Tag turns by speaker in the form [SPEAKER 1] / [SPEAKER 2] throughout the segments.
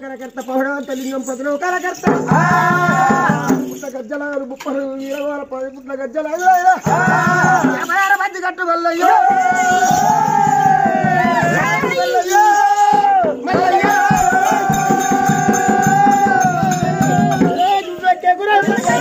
[SPEAKER 1] కరకర్త పౌడవంత లింగం పదులు కరకర్త పుట్ల గజ్జలాలు ముప్పలు ఇరవై పది పుట్ల గజ్జలాలు ఎవరార మధ్య కట్టు వల్లయ్యో మల్లయ్యో మల్లయ్యో ఏ నువ్వెక్కే గురు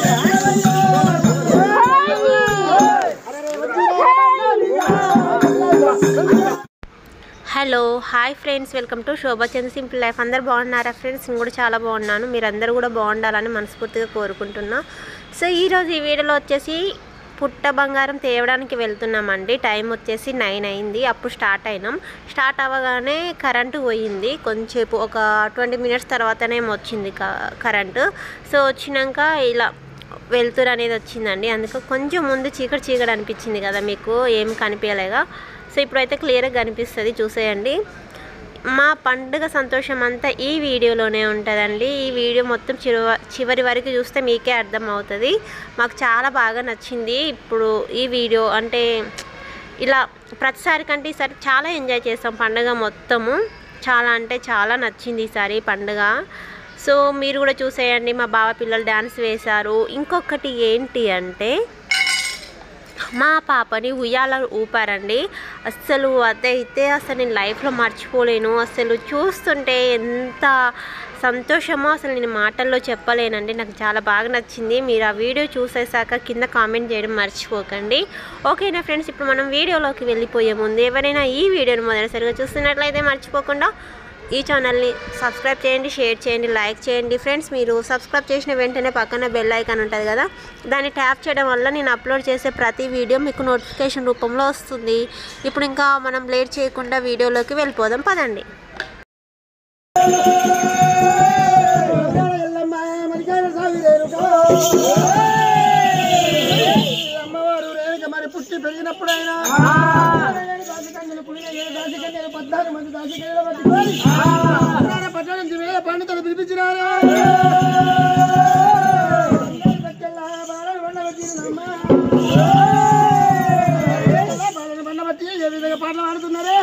[SPEAKER 2] hello hi friends welcome to Shobhachand simple life అందరు బాగున్నారా ఫ్రెండ్స్ నేను కూడా చాలా బాగున్నాను మీరందరూ కూడా బాగుండాలని మనస్ఫూర్తిగా కోరుకుంటున్నా సో ఈరోజు ఈ వీడియోలో వచ్చేసి పుట్ట బంగారం తేవడానికి వెళ్తున్నామండి టైం వచ్చేసి నైన్ అయింది అప్పుడు స్టార్ట్ అయినాం స్టార్ట్ అవ్వగానే కరెంటు పోయింది కొంచెంసేపు ఒక ట్వంటీ మినిట్స్ తర్వాతనే వచ్చింది క- కరెంటు సో వచ్చినాక ఇలా వెలుతురు అనేది వచ్చిందండి అందుకే కొంచెం ముందు చీకటి చీకటి అనిపించింది కదా మీకు ఏం కనిపించలేగా సో ఇప్పుడైతే క్లియర్గా కనిపిస్తుంది చూసేయండి మా పండుగ సంతోషం అంతా ఈ వీడియోలోనే ఉంటుందండి ఈ వీడియో మొత్తం చిరువ చివరి వరకు చూస్తే మీకే అర్థం అవుతుంది మాకు చాలా బాగా నచ్చింది ఇప్పుడు ఈ వీడియో అంటే ఇలా ప్రతిసారి కంటే ఈసారి చాలా ఎంజాయ్ చేస్తాం పండుగ మొత్తము చాలా అంటే చాలా నచ్చింది ఈసారి పండుగ సో మీరు కూడా చూసేయండి మా బావ పిల్లలు డ్యాన్స్ వేశారు ఇంకొకటి ఏంటి అంటే మా పాపని ఉయ్యాల ఊపారండి అస్సలు అదైతే అసలు నేను లైఫ్లో మర్చిపోలేను అసలు చూస్తుంటే ఎంత సంతోషమో అసలు నేను మాటల్లో చెప్పలేనండి నాకు చాలా బాగా నచ్చింది మీరు ఆ వీడియో చూసేసాక కింద కామెంట్ చేయడం మర్చిపోకండి ఓకేనా ఫ్రెండ్స్ ఇప్పుడు మనం వీడియోలోకి వెళ్ళిపోయే ముందు ఎవరైనా ఈ వీడియోని మొదటిసారిగా చూస్తున్నట్లయితే మర్చిపోకుండా ఈ ఛానల్ని సబ్స్క్రైబ్ చేయండి షేర్ చేయండి లైక్ చేయండి ఫ్రెండ్స్ మీరు సబ్స్క్రైబ్ చేసిన వెంటనే పక్కన బెల్ ఐకాన్ ఉంటుంది కదా దాన్ని ట్యాప్ చేయడం వల్ల నేను అప్లోడ్ చేసే ప్రతి వీడియో మీకు నోటిఫికేషన్ రూపంలో వస్తుంది ఇప్పుడు ఇంకా మనం లేట్ చేయకుండా వీడియోలోకి వెళ్ళిపోదాం పదండి
[SPEAKER 1] ఎల్లమ్మ మరికాయ సావిరేరుకో. అమ్మవారు రేణుక మరి పుట్టి పెరిగినప్పుడైనా దాసికన్యలు పుడిన ఏ దాసికన్యలు పద్నాలుగు మంది దాసికన్యలు పట్టుకొని పురాణ పట్టణం వేల పండితులు పిలిపించినారు అందరి పక్కల బాలలు బండబట్టినమ్మ. బాలలు బండబట్టి ఏ విధంగా పాటలు పాడుతున్నారే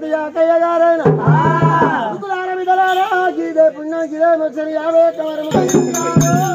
[SPEAKER 1] కొద్ది అక్కయ్య గారైన దుక్కులార విధలారా గీదే పుణ్యం గిరే ముచ్చని యావే కవరము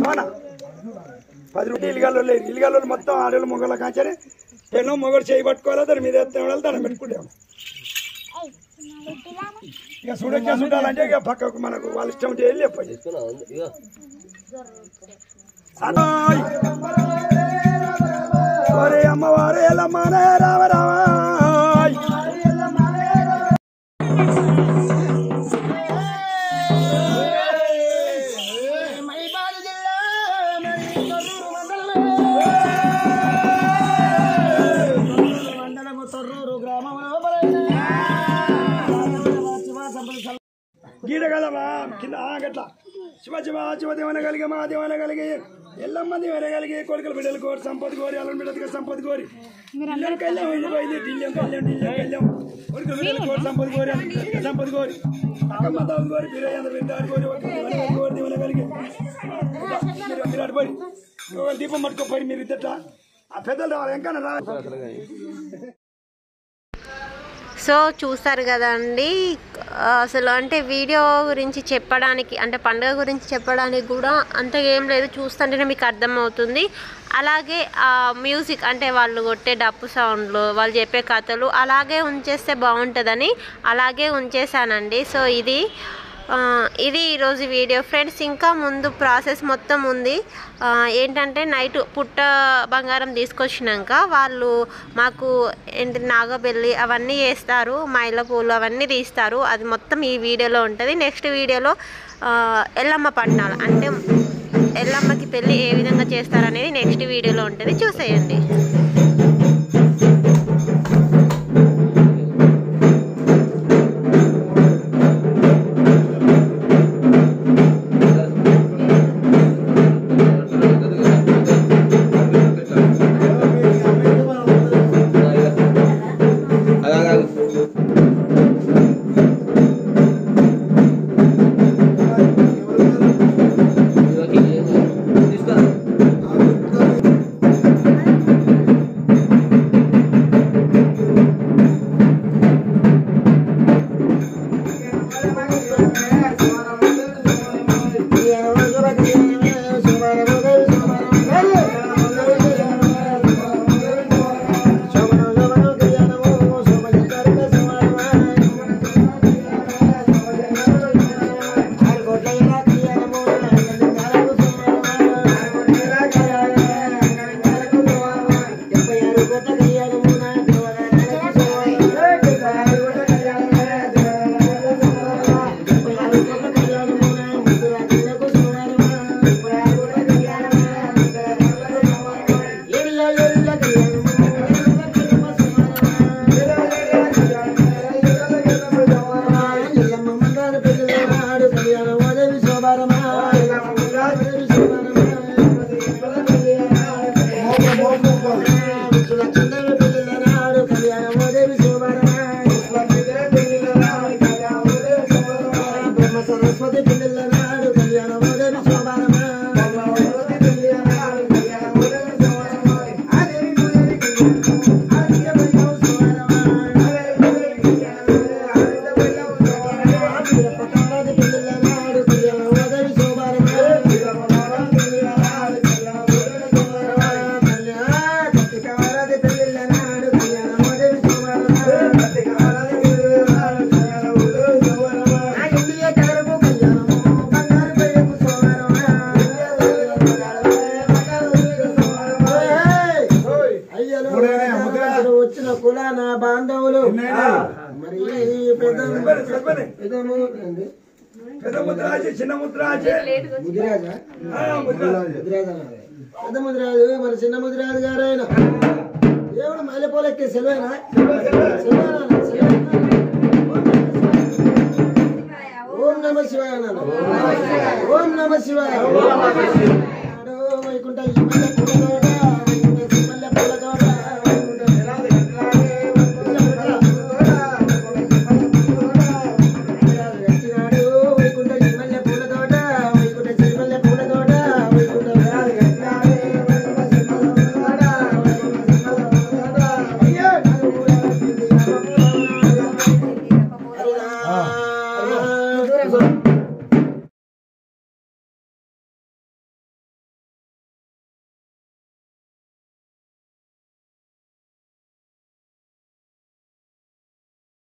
[SPEAKER 3] అవునా పది రూపాయలు ఇల్లుగాళ్ళు లేదు ఇల్లుగాళ్ళు మొత్తం ఆడవాళ్ళు మొగల కాంచని ఎన్నో మొగలు చేయి పట్టుకోవాలి దాని మీద ఎత్తే వాళ్ళు దాన్ని పెట్టుకుంటాం ఇక చూడొచ్చే చూడాలంటే ఇక పక్కకు మనకు వాళ్ళ ఇష్టం ఉంటే వెళ్ళి చెప్పండి అన్నోయ్. ఒరే అమ్మవారే ఎల్లమ్మనే రామ రామాయ్
[SPEAKER 1] మైబాదు జిల్లా మరి తొర్రూరు మండలమే. తొర్రూరు మండలము తొర్రూరు గ్రామంలో బలైన శివ సంపద సల్-
[SPEAKER 3] గీడ కదమ్మా కింద ఆ గట్ల శివ శివ శివ దేవన కలిగి మా దేవన కలిగి ఎల్లమ్మ దేవన కలిగి కొడుకులు బిడ్డలు కోరి సంపద కోరి అల్లం బిడ్డలు సంపద కోరి ఇల్లం కళ్యాణం ఇది పోయింది ఢిల్లం కళ్యాణం ఢిల్లం కళ్యాణం కొడుకులు బిడ్డలు కోరి సంపద కోరి అల్లం బిడ్డలకు సంపద కోరి అక్కమ్మ తావు కోరి బిరయ్య బిడ్డ కోరి ఒక దేవన కలిగి కోరి దేవన కలిగి మీరు మీరు అటు పోయి ఒక దీపం పట్టుకోపోయి మీరు ఇద్దట ఆ పెద్దలు రావాలి ఇంకా రావాలి
[SPEAKER 2] సో చూస్తారు కదండి అసలు అంటే వీడియో గురించి చెప్పడానికి అంటే పండుగ గురించి చెప్పడానికి కూడా అంతగా ఏం లేదు చూస్తుంటేనే మీకు అర్థమవుతుంది అలాగే ఆ మ్యూజిక్ అంటే వాళ్ళు కొట్టే డప్పు సౌండ్లు వాళ్ళు చెప్పే కథలు అలాగే ఉంచేస్తే బాగుంటుందని అలాగే ఉంచేసానండి సో ఇది ఆ, ఇది ఈరోజు వీడియో ఫ్రెండ్స్ ఇంకా ముందు ప్రాసెస్ మొత్తం ఉంది ఆ, ఏంటంటే నైట్ పుట్ట బంగారం తీసుకొచ్చినాక వాళ్ళు మాకు ఏంటి నాగబెల్లి అవన్నీ చేస్తారు మైల పూలు అవన్నీ తీస్తారు అది మొత్తం ఈ వీడియోలో ఉంటుంది నెక్స్ట్ వీడియోలో ఆ, ఎల్లమ్మ పట్నాలు అంటే ఎల్లమ్మకి పెళ్ళి ఏ విధంగా చేస్తారనేది నెక్స్ట్ వీడియోలో ఉంటుంది చూసేయండి సరస్వతి పిల్లల నాడు కళ్యాణ మోదేవి శోభారమా వచ్చిన కులాన బాంధవులు మరి ఈ పెద్ద
[SPEAKER 3] చెప్పండి
[SPEAKER 1] పెద్దము ఏంది?
[SPEAKER 3] పెద్ద ముద్రాజే చిన్న ముద్రాజే
[SPEAKER 1] ముదిరాజా
[SPEAKER 3] ఆ, ముద్రాజే
[SPEAKER 1] ముదిరాజా నాదే. పెద్ద ముదిరాజు మరి చిన్న ముదిరాజు గారు ఆయన దేవుడు మైలపోలెక్కే సెలవేనా సెలవేనా? సెలవేనా? ఓం నమ శివాయ అన్నాడు. ఓం నమ శివాయ నాడు వైకుంఠ ఈ మల్లె పూల తోట, వైకుంఠ ఈ మల్లె పూల తోట, వైకుంఠ నాడు వైకుంఠ ఈ మల్లె పూల తోట, వైకుంఠ ఈ మల్లె పూల తోట, వైకుంఠ హరినామ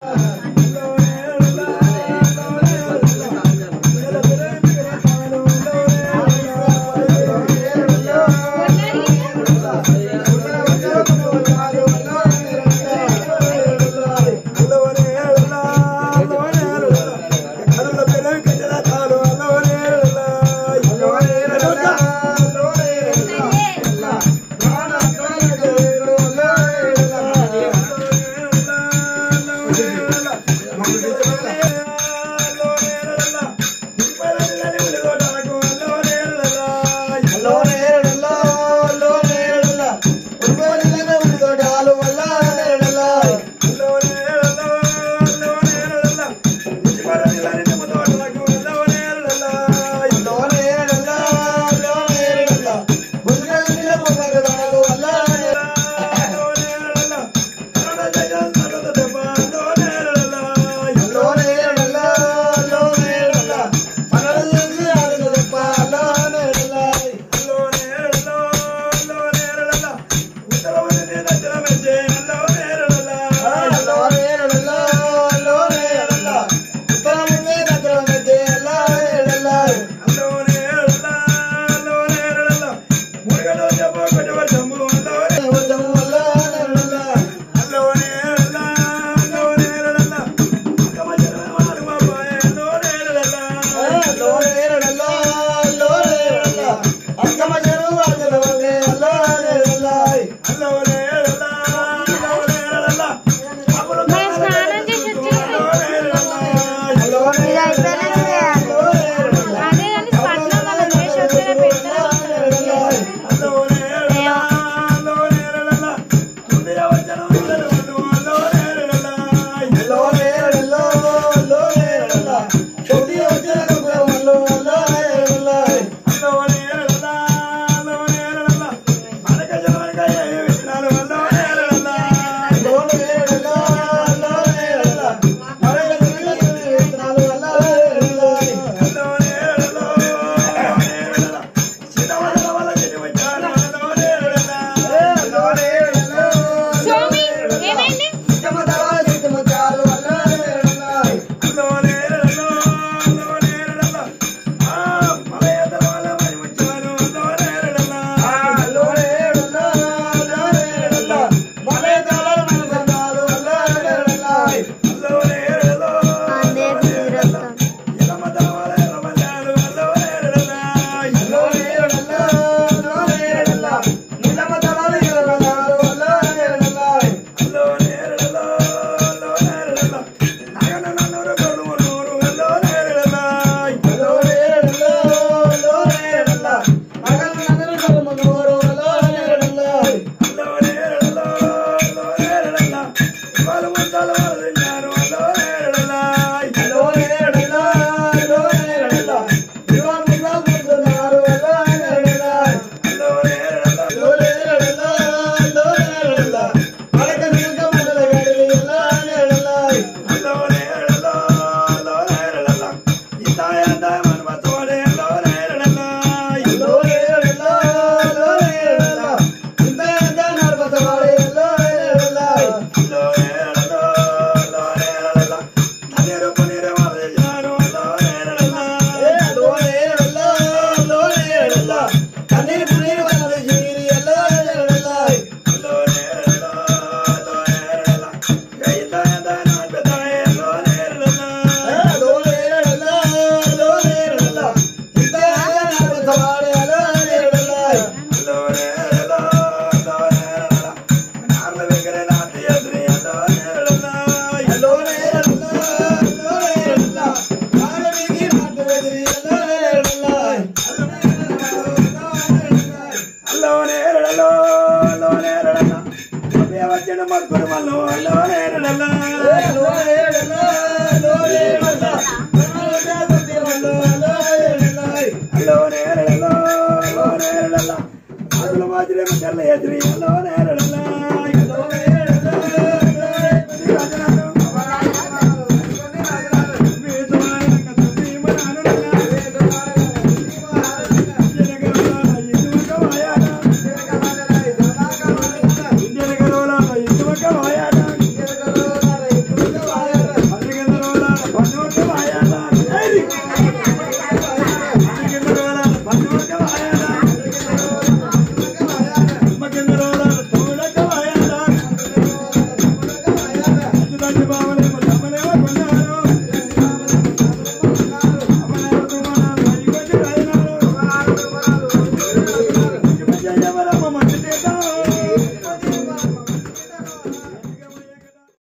[SPEAKER 2] స్నానం చేసి ఇది అయిపోయినాక అదే కానీ స్పట్నం వల్ల చేసి వచ్చేలా పెట్టారు స్వామి ఏమైంది
[SPEAKER 3] మాత్రమే తెల్ల ఎదురు